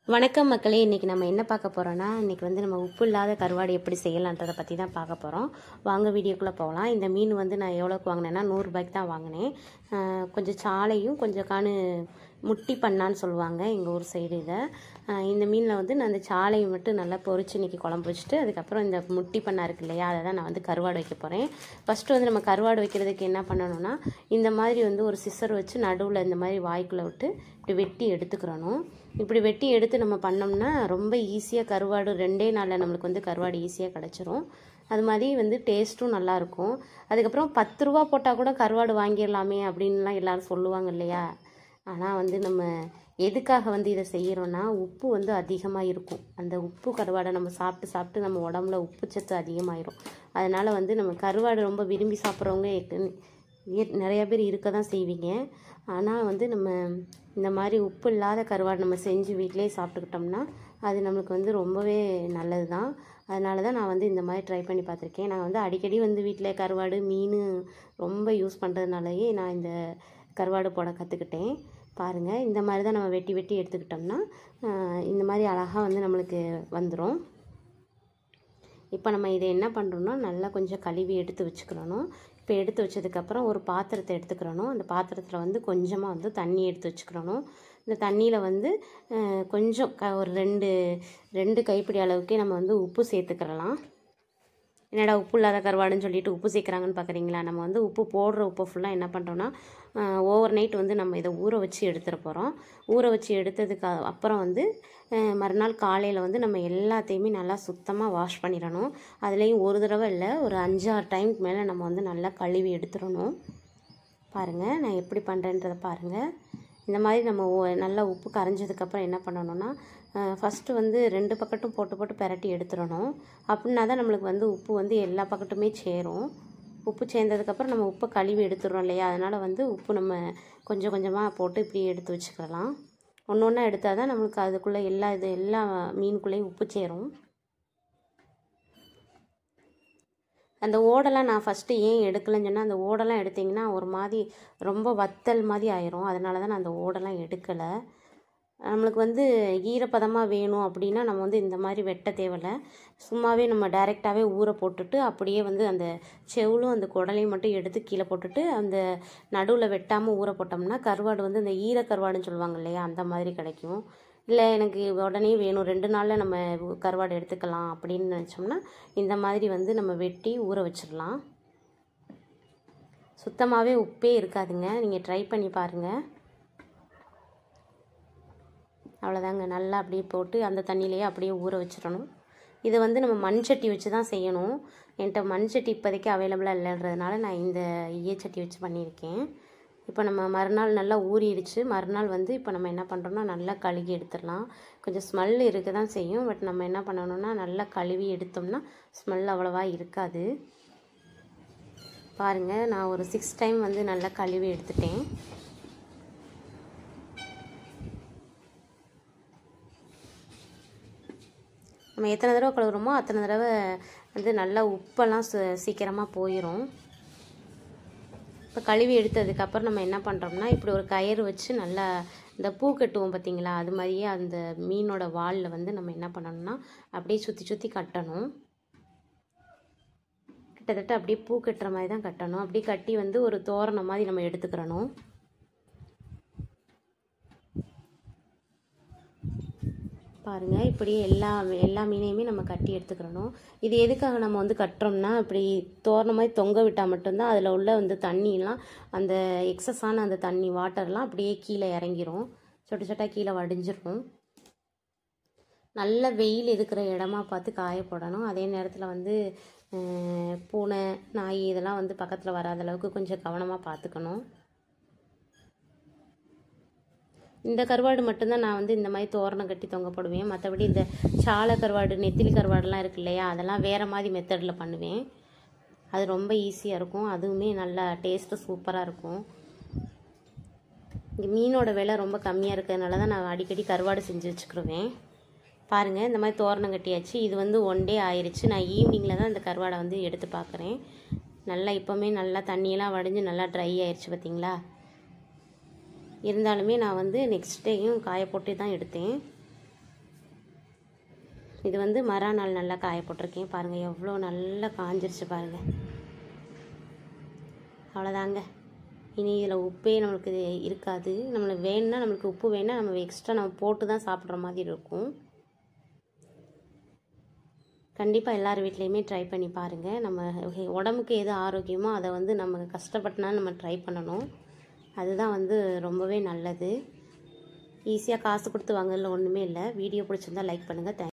வணக்கம் மக்களே இன்றைக்கி நம்ம என்ன பார்க்க போகிறோன்னா இன்றைக்கி வந்து நம்ம உப்பு இல்லாத கருவாடு எப்படி செய்யலான்றதை பற்றி தான் பார்க்க போகிறோம் வாங்க வீடியோக்குள்ளே போகலாம் இந்த மீன் வந்து நான் எவ்வளோக்கு வாங்கினேன்னா நூறுரூபாய்க்கு தான் வாங்கினேன் ஆஹ் கொஞ்சம் சாலையும் கொஞ்சம் காணு முட்டி பண்ணான்னு சொல்லுவாங்க எங்கள் ஊர் சைடு இதை ஆஹ் இந்த மீனில் வந்து நான் அந்த சாலையை மட்டும் நல்லா பொரிச்சு இன்றைக்கி குழம்பு வச்சுட்டு அதுக்கப்புறம் இந்த முட்டி பண்ணா இருக்கு இல்லையா அதை தான் நான் வந்து கருவாடு வைக்க போகிறேன் ஃபஸ்ட்டு வந்து நம்ம கருவாடு வைக்கிறதுக்கு என்ன பண்ணணும்னா இந்த மாதிரி வந்து ஒரு சிசர் வச்சு நடுவில் இந்த மாதிரி வாய்க்குள்ளே விட்டு இப்படி வெட்டி எடுத்துக்கிறணும் இப்படி வெட்டி எடுத்து நம்ம பண்ணோம்னா ரொம்ப ஈஸியாக கருவாடு ரெண்டே நாளில் நம்மளுக்கு வந்து கருவாடு ஈஸியாக கிடச்சிரும் அது மாதிரி வந்து டேஸ்ட்டும் நல்லாயிருக்கும் அதுக்கப்புறம் பத்து ரூபா போட்டால் கூட கருவாடு வாங்கிடலாமே அப்படின்லாம் எல்லாரும் சொல்லுவாங்க இல்லையா ஆனால் வந்து நம்ம எதுக்காக வந்து இதை செய்கிறோன்னா உப்பு வந்து அதிகமாக இருக்கும் அந்த உப்பு கருவாடை நம்ம சாப்பிட்டு சாப்பிட்டு நம்ம உடம்புல உப்பு சத்து அதிகமாயிரும் அதனால் வந்து நம்ம கருவாடு ரொம்ப விரும்பி சாப்பிட்றவங்க ஏ- நிறைய பேர் இருக்க தான் செய்வீங்க ஆனால் வந்து நம்ம இந்த மாதிரி உப்பு இல்லாத கருவாடு நம்ம செஞ்சு வீட்டிலேயே சாப்பிட்டுக்கிட்டோம்னா அது நம்மளுக்கு வந்து ரொம்பவே நல்லது தான் அதனால தான் நான் வந்து இந்த மாதிரி ட்ரை பண்ணி பார்த்துருக்கேன் நான் வந்து அடிக்கடி வந்து வீட்டில் கருவாடு மீன் ரொம்ப யூஸ் பண்ணுறதுனாலயே நான் இந்த கருவாடு போட கற்றுக்கிட்டேன் பாருங்கள் இந்த மாதிரி தான் நம்ம வெட்டி வெட்டி எடுத்துக்கிட்டோம்னா ஆஹ், இந்த மாதிரி அழகாக வந்து நம்மளுக்கு வந்துடும் இப்போ நம்ம இதை என்ன பண்ணுறோம்னா நல்லா கொஞ்சம் கழுவி எடுத்து வச்சுக்கிறணும் இப்போ எடுத்து வச்சதுக்கப்புறம் ஒரு பாத்திரத்தை எடுத்துக்கிறணும் அந்த பாத்திரத்தில் வந்து கொஞ்சமாக வந்து தண்ணி எடுத்து வச்சுக்கிறணும் இந்த தண்ணியில் வந்து அஹ், கொஞ்சம் க ஒரு ரெண்டு ரெண்டு கைப்பிடி அளவுக்கே நம்ம வந்து உப்பு சேர்த்துக்கிறலாம் என்னடா உப்பு இல்லாத கருவாடுன்னு சொல்லிட்டு உப்பு சேர்க்குறாங்கன்னு பார்க்குறீங்களா நம்ம வந்து உப்பு போடுற உப்பு ஃபுல்லாக என்ன பண்ணுறோன்னா ஓவர் நைட் வந்து நம்ம இதை ஊற வச்சு எடுத்துட போகிறோம் ஊற வச்சு எடுத்ததுக்கு அ- அப்புறம் வந்து அஹ், மறுநாள் காலையில் வந்து நம்ம எல்லாத்தையுமே நல்லா சுத்தமாக வாஷ் பண்ணிடணும் அதுலேயும் ஒரு தடவை இல்லை ஒரு அஞ்சாறு டைமுக்கு மேலே நம்ம வந்து நல்லா கழுவி எடுத்துடணும் பாருங்கள் நான் எப்படி பண்ணுறேன்றதை பாருங்கள் இந்த மாதிரி நம்ம ஒ- நல்லா உப்பு கரைஞ்சதுக்கப்புறம் என்ன பண்ணணும்னா ஃபஸ்ட்டு வந்து ரெண்டு பக்கட்டும் போட்டு போட்டு பெரட்டி எடுத்துடணும் அப்படின்னா தான் நம்மளுக்கு வந்து உப்பு வந்து எல்லா பக்கட்டுமே சேரும் உப்பு சேர்ந்ததுக்கப்புறம் நம்ம உப்பை கழுவி எடுத்துடுறோம் இல்லையா அதனால் வந்து உப்பு நம்ம கொஞ்சம் கொஞ்சமாக போட்டு இப்படி எடுத்து வச்சுக்கலாம் ஒன்று ஒன்றா எடுத்தால் தான் நம்மளுக்கு அதுக்குள்ளே எல்லா இது எல்லா மீனுக்குள்ளேயும் உப்பு சேரும் அந்த ஓடெல்லாம் நான் ஃபஸ்ட்டு ஏன் எடுக்கலைன்னு சொன்னால் அந்த ஓடெல்லாம் எடுத்திங்கன்னா ஒரு மாதிரி ரொம்ப வத்தல் மாதிரி ஆயிரும் அதனால தான் நான் அந்த ஓடெல்லாம் எடுக்கலை நம்மளுக்கு வந்து ஈரப்பதமாக வேணும் அப்படின்னா நம்ம வந்து இந்த மாதிரி வெட்ட தேவையில்ல சும்மாவே நம்ம டைரெக்டாகவே ஊற போட்டுட்டு அப்படியே வந்து அந்த செவுளும் அந்த குடலையும் மட்டும் எடுத்து கீழே போட்டுட்டு அந்த நடுவில் வெட்டாமல் ஊற போட்டோம்னா கருவாடு வந்து இந்த ஈர கருவாடுன்னு சொல்லுவாங்க இல்லையா அந்த மாதிரி கிடைக்கும் இல்லை எனக்கு உடனே வேணும் ரெண்டு நாளில் நம்ம கருவாடு எடுத்துக்கலாம் அப்படின்னு நினச்சோம்னா இந்த மாதிரி வந்து நம்ம வெட்டி ஊற வச்சிடலாம் சுத்தமாகவே உப்பே இருக்காதுங்க நீங்கள் ட்ரை பண்ணி பாருங்கள் அவ்வளோதாங்க நல்லா அப்படியே போட்டு அந்த தண்ணியிலேயே அப்படியே ஊற வச்சிடணும் இதை வந்து நம்ம மண் சட்டி வச்சு தான் செய்யணும் என்கிட்ட மண் சட்டி இப்போதைக்கு அவைலபிளாக இல்லைன்றதுனால நான் இந்த ஈயச்சட்டி வச்சு பண்ணியிருக்கேன் இப்போ நம்ம மறுநாள் நல்லா ஊறிடுச்சு மறுநாள் வந்து இப்போ நம்ம என்ன பண்ணுறோம்னா நல்லா கழுகி எடுத்துடலாம் கொஞ்சம் ஸ்மெல் இருக்க தான் செய்யும் பட் நம்ம என்ன பண்ணணும்னா நல்லா கழுவி எடுத்தோம்னா ஸ்மெல் அவ்வளோவா இருக்காது பாருங்கள் நான் ஒரு சிக்ஸ் டைம் வந்து நல்லா கழுவி எடுத்துட்டேன் நம்ம எத்தனை தடவை கழுவுறோமோ அத்தனை தடவை வந்து நல்லா உப்பெல்லாம் சு- சீக்கிரமாக போயிடும் இப்போ கழுவி எடுத்ததுக்கப்புறம் நம்ம என்ன பண்ணுறோம்னா இப்படி ஒரு கயிறு வச்சு நல்லா இந்த பூ கட்டுவோம் பார்த்தீங்களா அது மாதிரியே அந்த மீனோட வாலில் வந்து நம்ம என்ன பண்ணணும்னா அப்படியே சுற்றி சுற்றி கட்டணும் கிட்டத்தட்ட அப்படியே பூ கட்டுற மாதிரி தான் கட்டணும் அப்படியே கட்டி வந்து ஒரு தோரணம் மாதிரி நம்ம எடுத்துக்கிறணும் பாருங்க இப்படியே எல்லா எல்லா மீனையுமே நம்ம கட்டி எடுத்துக்கிறணும் இது எதுக்காக நம்ம வந்து கட்டுறோம்னா இப்படி தோரணம் மாதிரி தொங்க விட்டால் மட்டும்தான் அதில் உள்ள வந்து தண்ணியெல்லாம் அந்த எக்ஸஸான அந்த தண்ணி வாட்டர்லாம் அப்படியே கீழே இறங்கிரும் சொட்டு சொட்டா கீழே வடிஞ்சிரும் நல்ல வெயில் இருக்கிற இடமா பார்த்து காய போடணும் அதே நேரத்தில் வந்து அஹ், பூனை நாய் இதெல்லாம் வந்து பக்கத்தில் வராத அளவுக்கு கொஞ்சம் கவனமாக பார்த்துக்கணும் இந்த கருவாடு மட்டும்தான் நான் வந்து இந்த மாதிரி தோரணம் கட்டி தொங்க போடுவேன் மற்றபடி இந்த சாலை கருவாடு நெத்திலி கருவாடுலாம் இருக்கு இல்லையா அதெல்லாம் வேறு மாதிரி மெத்தடில் பண்ணுவேன் அது ரொம்ப ஈஸியாக இருக்கும் அதுவுமே நல்லா டேஸ்ட்டு சூப்பராக இருக்கும் இங்கே மீனோட விலை ரொம்ப கம்மியாக இருக்கிறதுனால தான் நான் அடிக்கடி கருவாடு செஞ்சு வச்சுக்கிருவேன் பாருங்கள் இந்த மாதிரி தோரணம் கட்டியாச்சு இது வந்து ஒன் டே ஆயிடுச்சு நான் ஈவினிங்கில் தான் இந்த கருவாடை வந்து எடுத்து பார்க்குறேன் நல்லா இப்போவுமே நல்லா தண்ணியெல்லாம் வடிஞ்சு நல்லா ட்ரை ஆயிடுச்சு பார்த்தீங்களா இருந்தாலுமே நான் வந்து நெக்ஸ்ட் டேயும் காய போட்டு தான் எடுத்தேன் இது வந்து மறுநாள் நல்லா காய போட்டிருக்கேன் பாருங்கள் எவ்வளோ நல்லா காஞ்சிருச்சு பாருங்கள் அவ்வளோதாங்க இனி இதில் உப்பே நம்மளுக்கு இது இருக்காது நம்மளுக்கு வேணும்னா நம்மளுக்கு உப்பு வேணும்னா நம்ம எக்ஸ்ட்ரா நம்ம போட்டு தான் சாப்பிட்ற மாதிரி இருக்கும் கண்டிப்பாக எல்லார் வீட்லேயுமே ட்ரை பண்ணி பாருங்கள் நம்ம உடம்புக்கு எது ஆரோக்கியமோ அதை வந்து நம்ம கஷ்டப்பட்டுனா நம்ம ட்ரை பண்ணணும் அதுதான் வந்து ரொம்பவே நல்லது ஈஸியாக காசு கொடுத்து வாங்கல ஒன்றுமே இல்லை வீடியோ பிடிச்சிருந்தா லைக் பண்ணுங்கள் தேங்க்